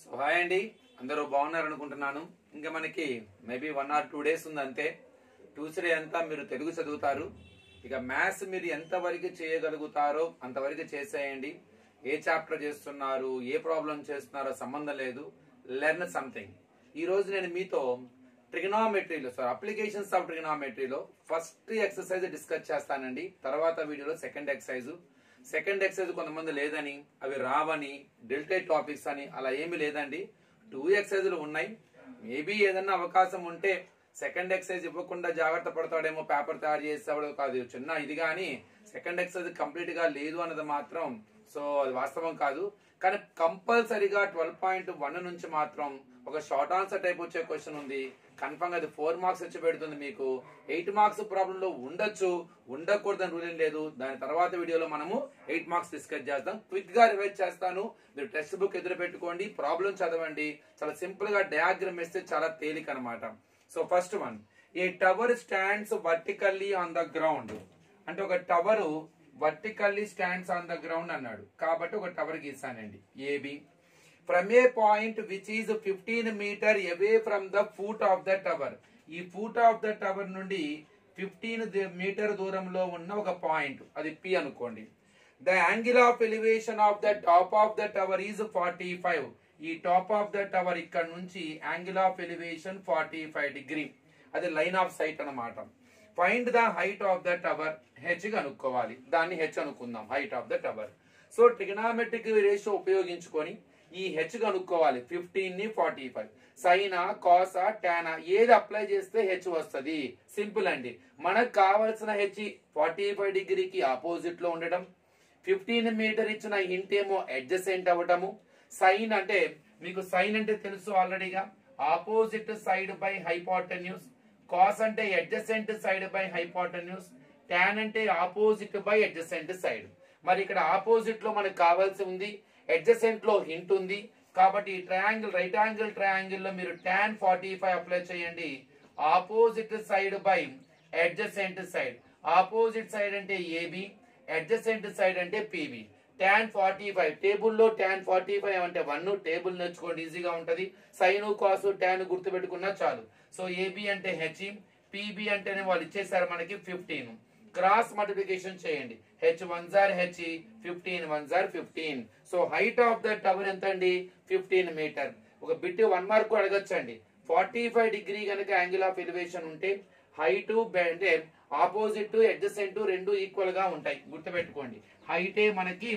So hi అండి అందరూ బాగున్నారు అనుకుంటున్నాను ఇంకా మనకి maybe one or two days ఉంది అంతే ట్యూస్డే అంతా మీరు తెలుగు చదువుతారు ఇక మ్యాథ్స్ మీరు ఎంతవరకు చేయగలుగుతారో అంతవరకు చేసేయండి ఏ చాప్టర్ చేస్తున్నారు ఏ ప్రాబ్లం చేస్తున్నారో సంబంధం లేదు లెర్న్ సంథింగ్ ఈ రోజు నేను మీతో ట్రిగనామెట్రీలో సార్ అప్లికేషన్స్ ఆఫ్ ట్రిగనామెట్రీలో ఫస్ట్ ఎక్సర్సైజ్ డిస్కస్ చేస్తానండి తర్వాత వీడియోలో సెకండ్ ఎక్సర్సైజ్ సెకండ్ ఎక్సర్సైజ్ కొంతమంది లేదని అవి రావని డిల్టెడ్ టాపిక్స్ అని అలా ఏమీ లేదండి టూ ఎక్సర్సైజులు ఉన్నాయి మేబీ ఏదన్నా అవకాశం ఉంటే సెకండ్ ఎక్సర్సైజ్ ఇవ్వకుండా జాగ్రత్త పడతాడేమో పేపర్ తయారు చేసేవాడు కాదు చిన్న ఇది కానీ సెకండ్ ఎక్సర్సైజ్ కంప్లీట్ గా లేదు అన్నది మాత్రం సో అది వాస్తవం కాదు కానీ కంపల్సరీగా ట్వెల్వ్ పాయింట్ వన్ నుంచి మాత్రం ఒక షార్ట్ ఆన్సర్ టైప్ వచ్చే క్వశ్చన్ ఉంది కన్ఫర్మ్ అది ఫోర్ మార్క్స్ వచ్చి పెడుతుంది మీకు ఎయిట్ మార్క్స్ ప్రాబ్లం లో ఉండొచ్చు ఉండకూడదని రూల్ ఏం లేదు దాని తర్వాత వీడియోలో మనము ఎయిట్ మార్క్స్ డిస్కస్ చేద్దాం క్విక్ గా రివైజ్ చేస్తాను మీరు టెక్స్ట్ బుక్ ఎదురు పెట్టుకోండి ప్రాబ్లం చదవండి చాలా సింపుల్ గా డయాగ్రమ్ వేస్తే చాలా తేలిక అనమాట so first one a tower stands vertically on the ground అంటే ఒక tower vertically stands on the ground అన్నాడు కాబట్టి ఒక టవర్ గీసానండి AB from A point which is fifteen metre away from the foot of the tower ఈ foot of the tower నుండి fifteen metre దూరంలో ఉన్న ఒక పాయింట్ అది పి అనుకోండి the angle of elevation of the top of the tower is forty five ఈ top of the tower ఇక్కడ నుంచి angle of elevation forty five degree అది లైన్ ఆఫ్ సైట్ అన్నమాట find the height of the tower H కనుక్కోవాలి దాన్ని H అనుకుందాం height of the tower so trigonometric ratio ఉపయోగించుకొని ఈ హెచ్ కనుక్కోవాలి ఫిఫ్టీన్ ని ఫార్టీ ఫైవ్ సైనా కాసా టానా ఏది అప్లై చేస్తే హెచ్ వస్తుంది సింపుల్ అండి మనకు కావాల్సిన హెచ్ ఫార్టీ ఫైవ్ డిగ్రీకి ఆపోజిట్ లో ఉండడం ఫిఫ్టీన్ మీటర్ ఇచ్చిన హింట్ ఏమో అడ్జసెంట్ అవ్వటము సైన్ అంటే మీకు సైన్ అంటే తెలుసు ఆల్రెడీగా opposite side by hypotenuse cos అంటే adjacent side by hypotenuse tan అంటే ఆపోజిట్ బై అడ్జసెంట్ సైడ్ మరి ఇక్కడ ఆపోజిట్ లో మనకు కావాల్సి ఉంది అడ్జసెంట్ లో హింట్ ఉంది కాబట్టి ఈ ట్రయాంగిల్ రైట్ యాంగిల్ ట్రయాంగిల్ లో మీరు టాన్ ఫార్టీ ఫైవ్ అప్లై చేయండి opposite side by adjacent side opposite side అంటే ఏబి అడ్జసెంట్ సైడ్ అంటే పిబి టాన్ ఫార్టీ ఫైవ్ టేబుల్లో టాన్ ఫార్టీ ఫైవ్ అంటే వన్ టేబుల్ నేర్చుకోండి ఈజీగా ఉంటది సైన్ కాసు టాన్ గుర్తు పెట్టుకున్నా చాలు సో ఏబి అంటే హెచ్ పిబి అంటేనే వాళ్ళు ఇచ్చేసారు మనకి ఫిఫ్టీన్ క్రాస్ మల్టిప్లికేషన్ చేయండి హెచ్ వన్ జార్ హెచ్ ఫిఫ్టీన్ వన్ జార్ fifteen so height of the tower ఎంత అండి ఫిఫ్టీన్ మీటర్ ఒక బిట్ వన్ మార్క్ అడగచ్చండి ఫార్టీ ఫైవ్ డిగ్రీ కనుక యాంగిల్ ఆఫ్ ఎలివేషన్ ఉంటే హైట్ అంటే ఆపోజిట్ అడ్జసెంట్ రెండు ఈక్వల్ గా ఉంటాయి గుర్తుపెట్టుకోండి హైటే మనకి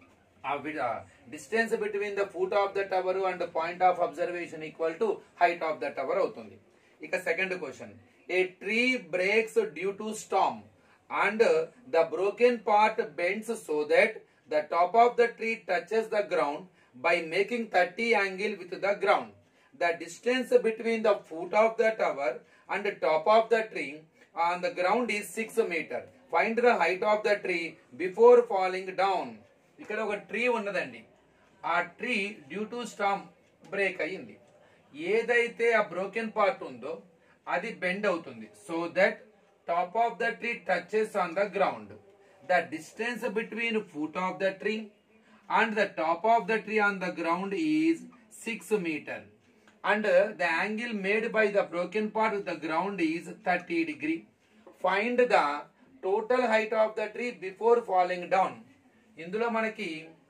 distance between the foot of the tower and point of observation equal to height of the tower అవుతుంది ఇక second question a tree breaks due to storm and the broken part bends so that the top of the tree touches the ground by making thirty angle with the ground the distance between the foot of the tower and top of the tree on the ground is six metre find the height of the tree before falling down ఇక్కడ ఒక tree ఉన్నదండి ఆ tree due to storm break అయ్యింది ఏదైతే ఆ broken part ఉందో అది bend అవుతుంది so that top of the tree touches on the ground the distance between foot of the tree and the top of the tree on the ground is six metre and the angle made by the broken part the ground is thirty degree find the total height of the tree before falling down ఇందులో మనకి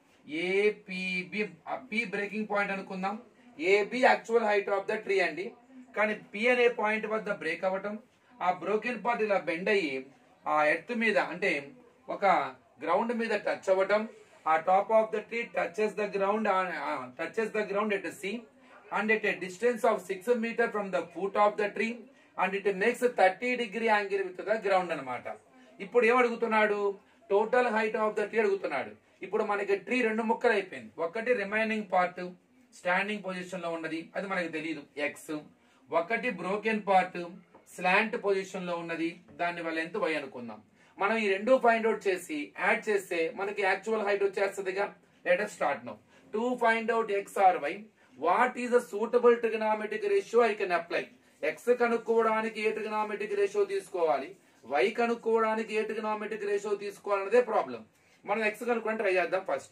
APB P breaking point అనుకుందాం AB actual height of the tree అండి కానీ P అనే point వద్ద break అవ్వటం ఆ broken part ఇలా బెండ్ అయ్యి ఆ ఎర్త్ మీద అంటే ఒక గ్రౌండ్ మీద టచ్ అవ్వటం ఆ top of the tree touches the ground touches the ground at C and at a distance of six metre from the foot of the tree and it makes thirty degree angle with the ground అనమాట ఇప్పుడు ఏం అడుగుతున్నాడు total height of the tree అడుగుతున్నాడు ఇప్పుడు మనకి tree రెండు ముక్కలు అయిపోయింది ఒకటి రిమైనింగ్ పార్ట్ స్టాండింగ్ పొజిషన్ లో ఉన్నది అది మనకి తెలియదు ఎక్స్ ఒకటి బ్రోకెన్ పార్ట్ స్లాంట్ పొజిషన్ లో ఉన్నది దాని వల్ల ఎంత వై అనుకుందాం మనం ఈ రెండు ఫైండ్ అవుట్ చేసి యాడ్ చేస్తే మనకి యాక్చువల్ హైట్ వచ్చేస్తుందిగా let's start now to find out X or Y what is a suitable trigonometric ratio I can apply X కనుక్కోవడానికి ఏ ట్రిగనామెటిక్ రేషియో తీసుకోవాలి వై కనుక్కోవడానికి ఏ ట్రిగనామెటిక్ రేషియో తీసుకోవాలన్నదే ప్రాబ్లం మనం ఎక్స్ కనుక్కోవడానికి ట్రై చేద్దాం ఫస్ట్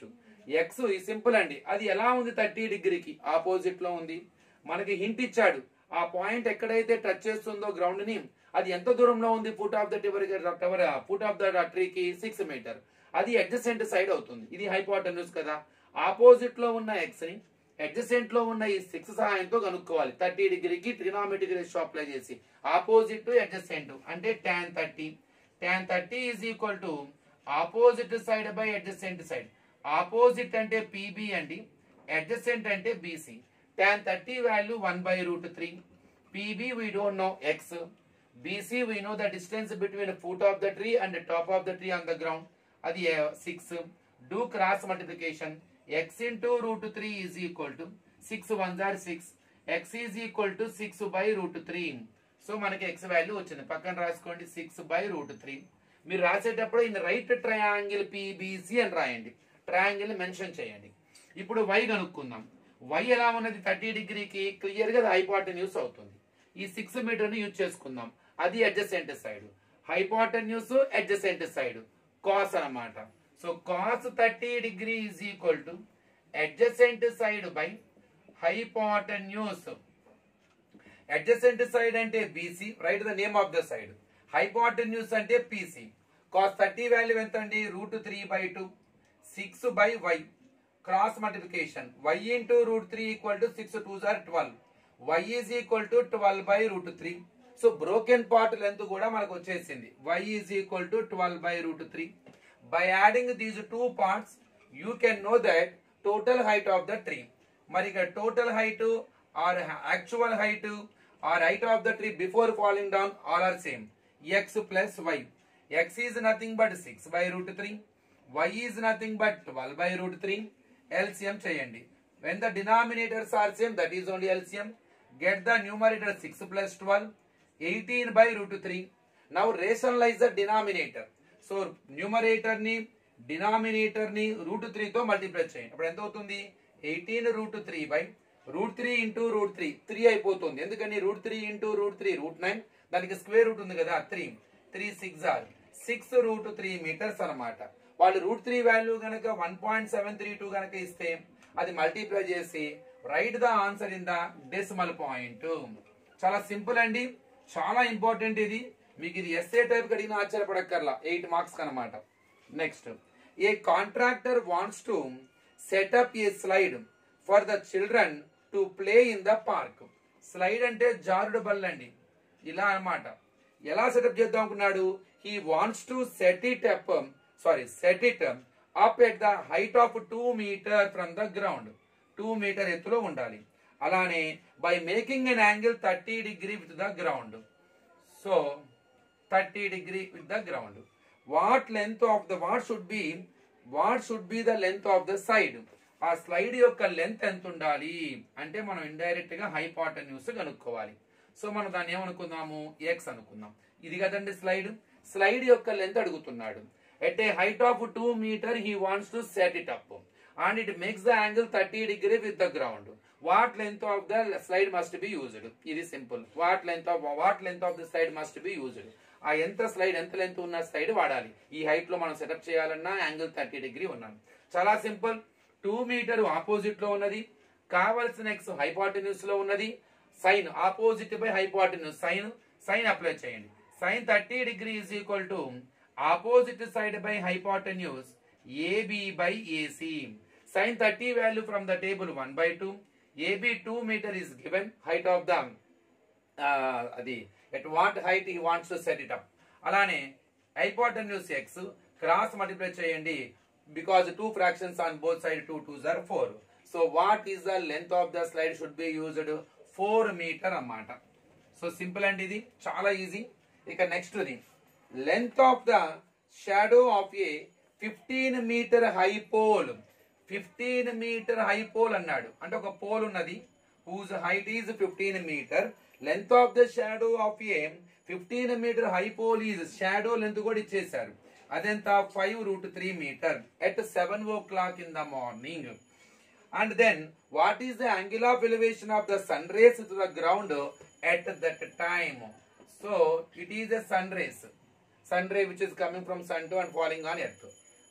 ఎక్స్ ఈ సింపుల్ అండి అది ఎలా ఉంది థర్టీ డిగ్రీకి ఆపోజిట్ లో ఉంది మనకి హింట్ ఇచ్చాడు ఆ పాయింట్ ఎక్కడైతే టచ్ చేస్తుందో గ్రౌండ్ ని అది ఎంత దూరంలో ఉంది foot of the tower tower foot of the ట్రీకి సిక్స్ మీటర్ అది అడ్జసెంట్ సైడ్ అవుతుంది ఇది హైపోటెన్యూస్ కదా ఆపోజిట్ లో ఉన్న ఎక్స్ ని అడ్జసెంట్ లో ఉన్న ఈ సిక్స్ సహాయంతో కనుక్కోవాలి థర్టీ డిగ్రీకి ట్రినామెట్రిక్ రేషియో అప్లై చేసి ఆపోజిట్ టు అడ్జసెంట్ అంటే tan thirty tan thirty is equal to opposite side by adjacent side opposite అంటే పీబీ అండి అడ్జసెంట్ అంటే BC tan thirty value one by root three PB we don't know x BC we know the distance between foot of the tree and top of the tree on the ground అది six do cross multiplication x into root three is equal to six one are six x is equal to six by root three so మనకి x value వచ్చింది పక్కన రాసుకోండి six by root three మీరు రాసేటప్పుడు in right triangle PBC అని రాయండి triangle mention చేయండి ఇప్పుడు వై కనుక్కుందాం వై ఎలా ఉన్నది థర్టీ డిగ్రీకి క్లియర్ గా హైపాటన్యూస్ అవుతుంది ఈ సిక్స్ మీటర్ ని యూజ్ చేసుకుందాం అది adjacent side hypotenuse adjacent side cos అన్నమాట so cos thirty degree is equal to adjacent side by hypotenuse adjacent side అంటే BC right the name of the side hypotenuse అంటే PC cos thirty value ఎంత అండి root three by two six by y cross multiplication y into root three equal to six two are twelve y is equal to twelve by root three so broken part length కూడా మనకు వచ్చేసింది y is equal to twelve by root three by adding these two parts you can know that total height of the tree మరి ఇక్కడ total height or actual height or height of the tree before falling down all are same x plus y x is nothing but six by root three y is nothing but twelve by root three LCM చేయండి when the denominators are same that is only LCM get the numerator six plus twelve eighteen by root three now rationalize the denominator so numerator ని denominator ని root three తో multiply చేయండి అప్పుడు ఎంత అవుతుంది eighteen root three by root three into root three three అయిపోతుంది ఎందుకని root three into root three root nine దానికి స్క్వేర్ రూట్ ఉంది కదా three three six or six root three meters అన్నమాట వాళ్ళు రూట్ త్రీ వాల్యూ కనుక one point seven three two కనుక ఇస్తే అది మల్టిప్లై చేసి write the answer in the decimal point చాలా సింపుల్ అండి చాలా ఇంపార్టెంట్ ఇది మీకు ఇది ఎస్ఏ టైప్ అడిగిన ఆశ్చర్యపడక్కర్లా ఎయిట్ మార్క్స్ అన్నమాట next a contractor wants to set up a slide for the children to play in the park slide అంటే జారుడు బల్ల అండి ఇలా అన్నమాట ఎలా సెటప్ చేద్దాం అనుకున్నాడు he wants to set it up sorry set it up at the height of two meter from the ground two meter ఎత్తులో ఉండాలి అలానే by making an angle thirty degree with the ground so thirty degree with the ground what length of the what should be what should be the length of the side ఆ slide యొక్క length ఎంత ఉండాలి అంటే మనం indirect గా hypotenuse కనుక్కోవాలి so మనం దాన్ని ఏమనుకుందాము ఎక్స్ అనుకుందాం ఇది కదండి స్లైడ్ స్లైడ్ యొక్క లెంత్ అడుగుతున్నాడు at a height of two meter he wants to set it up and it makes the angle thirty degree with the ground what length of the slide must be used ఇది simple what length of what length of the slide must be used ఆ ఎంత slide ఎంత length ఉన్న slide వాడాలి ఈ height లో మనం setup చేయాలన్నా యాంగిల్ థర్టీ డిగ్రీ ఉన్నాను చాలా సింపుల్ టూ మీటర్ ఆపోజిట్ లో ఉన్నది కావలసిన ఎక్స్ హైపాటన్యూస్ లో ఉన్నది sine opposite by hypotenuse sine sine apply చేయండి sine thirty degree is equal to opposite side by hypotenuse AB by AC sine thirty value from the table one by two AB two meter is given height of the అది at what height he wants to set it up అలానే hypotenuse x cross multiply చేయండి because two fractions on both side two two are four so what is the length of the slide should be used four meter అన్నమాట so simple అండి ఇది చాలా easy ఇక next ఇది length of the shadow of a fifteen meter high pole fifteen meter high pole అన్నాడు అంటే ఒక pole ఉన్నది whose height is fifteen meter length of the shadow of a fifteen meter high pole is shadow length కూడా ఇచ్చేసారు అదెంత five root three meter at seven o'clock in the morning and then what is the angle of elevation of the sun rays to the ground at that time so it is a sun rays sun ray which is coming from sun to and falling on earth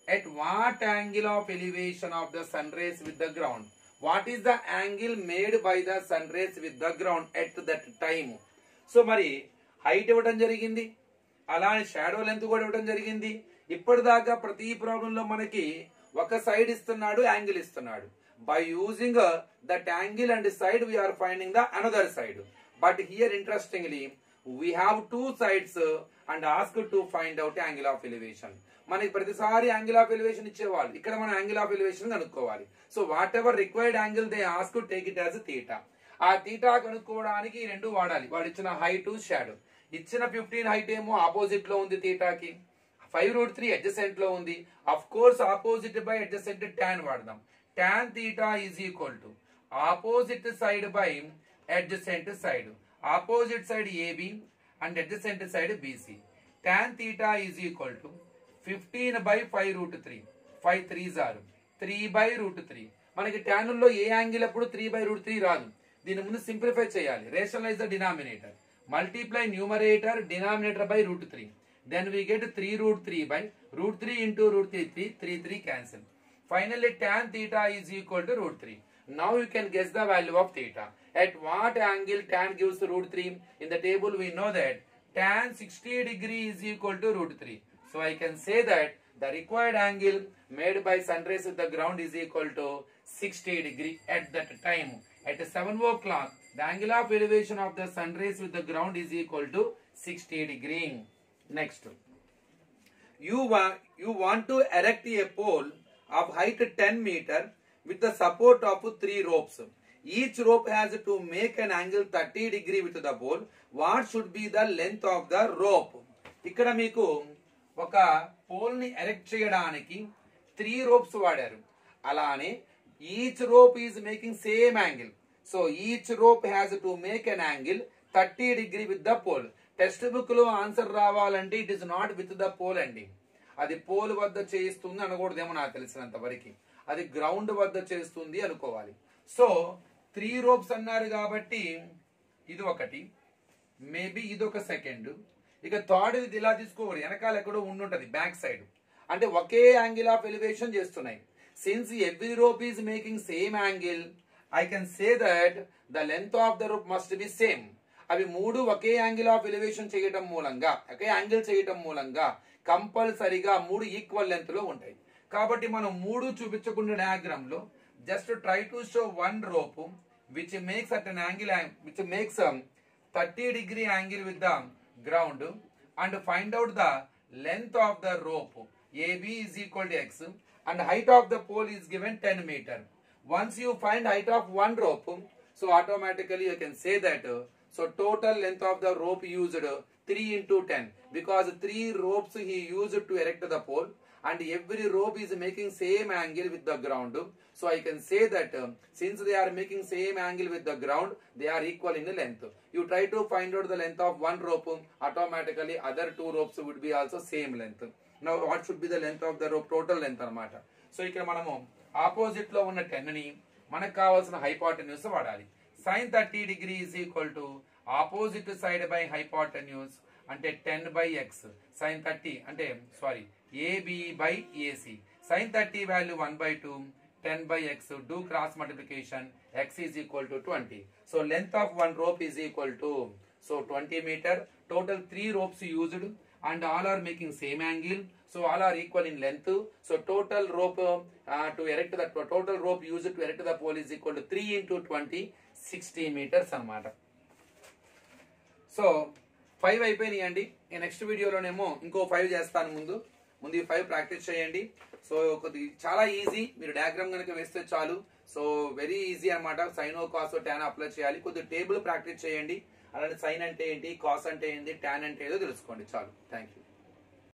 at what angle of elevation of the sun rays with the ground what is the angle made by the sun rays with the ground at that time so మరి height ఇవ్వడం జరిగింది అలానే shadow length కూడా ఇవ్వడం జరిగింది ఇప్పటిదాకా ప్రతి problem లో మనకి ఒక సైడ్ ఇస్తున్నాడు యాంగిల్ ఇస్తున్నాడు by using that angle and side we are finding the another side but here interestingly we have two sides and ask to find out angle of elevation మనకి ప్రతిసారి యాంగిల్ ఆఫ్ ఎలివేషన్ ఇచ్చేవాళ్ళు ఇక్కడ మనం angle of elevation కనుక్కోవాలి so whatever required angle they ask take it as theta ఆ theta కనుక్కోవడానికి ఈ రెండు వాడాలి వాడు ఇచ్చిన హైట్ షాడో ఇచ్చిన ఫిఫ్టీన్ హైట్ ఏమో ఆపోజిట్ లో ఉంది తీటాకి ఫైవ్ రూట్ త్రీ అడ్జసెంట్ లో ఉంది of course opposite by adjacent tan వాడదాం tan theta is equal to opposite side by adjacent side opposite side AB and adjacent side BC tan theta is equal to fifteen by five root three five three are three by root three మనకి ట్యానుల్లో ఏ angle అప్పుడు three by root three రాదు దీని ముందు simplify చేయాలి rationalize the denominator multiply numerator denominator by root three then we get three root three by root three into root three three three three cancel finally tan theta is equal to root 3. Now you can guess the value of theta. At what angle tan gives root 3? In the table we know that tan 60 degree is equal to root 3. So I can say that the required angle made by sun rays with the ground is equal to 60 degree at that time. At 7 o'clock, the angle of elevation of the sun rays with the ground is equal to 60 degree. Next. you want you want to erect a pole of height 10 meter with the support of three ropes each rope has to make an angle 30 degree with the pole what should be the length of the rope ఇక్కడ మీకు ఒక pole ని erect చేయడానికి three ropes వాడారు అలానే each rope is making same angle so each rope has to make an angle thirty degree with the pole text book లో answer రావాలంటే it is not with the pole అండి అది pole వద్ద చేస్తుంది అనకూడదేమో నాకు తెలిసినంత వరకు అది గ్రౌండ్ వద్ద చేస్తుంది అనుకోవాలి సో త్రీ రోప్స్ అన్నారు కాబట్టి ఇది ఒకటి మేబీ ఇది ఒక సెకండ్ ఇక థర్డ్ ఇది ఇలా తీసుకోకూడదు వెనకాల ఎక్కడో ఉండుంటది బ్యాక్ సైడ్ అంటే ఒకే యాంగిల్ ఆఫ్ ఎలివేషన్ చేస్తున్నాయి since every rope is making same angle I can say that the length of the rope must be same అవి మూడు ఒకే యాంగిల్ ఆఫ్ ఎలివేషన్ చేయటం మూలంగా ఒకే యాంగిల్ చేయటం మూలంగా కంపల్సరీగా మూడు ఈక్వల్ లెంత్ లో ఉంటాయి కాబట్టి మనం మూడు చూపించకుండా డయాగ్రామ్ లో just try to show one rope which makes at an angle which makes thirty degree angle with the ground and find out the length of the rope AB is equal to x and height of the pole is given ten meter once you find height of one rope so automatically you can say that uh, so total length of the rope used uh, 3 into 10 because three ropes he used to erect the pole and every rope is making same angle with the ground so i can say that uh, since they are making same angle with the ground they are equal in the length you try to find out the length of one rope automatically other two ropes would be also same length now what should be the length of the rope total length అన్నమాట so ఇక్కడ మనము opposite లో ఉన్న ten ని మనకు కావాల్సిన hypotenuse వాడాలి sine thirty degree is equal to opposite side by hypotenuse అంటే ten by x sine thirty అంటే sorry AB by AC sine thirty value one by two ten by x do cross multiplication x is equal to twenty so length of one rope is equal to so twenty meter total three ropes used and all are making same angle so all are equal in length so total rope uh, to erect the total rope used to erect the pole is equal to 3 into 20 60 meters అన్నమాట so five అయిపోయినాయి అండి నేను next వీడియోలోనేమో ఇంకో five చేస్తాను ముందు ముందు ఈ five practice చేయండి సో కొద్ది చాలా ఈజీ మీరు డయాగ్రామ్ కనుక వేస్తే చాలు సో వెరీ ఈజీ అనమాట సైనో కాసో ట్యాన్ అప్లై చేయాలి కొద్ది టేబుల్ ప్రాక్టీస్ చేయండి అలానే సైన్ అంటే ఏంటి కాస్ అంటే ఏంటి ట్యాన్ అంటే ఏదో తెలుసుకోండి చాలు థ్యాంక్ యూ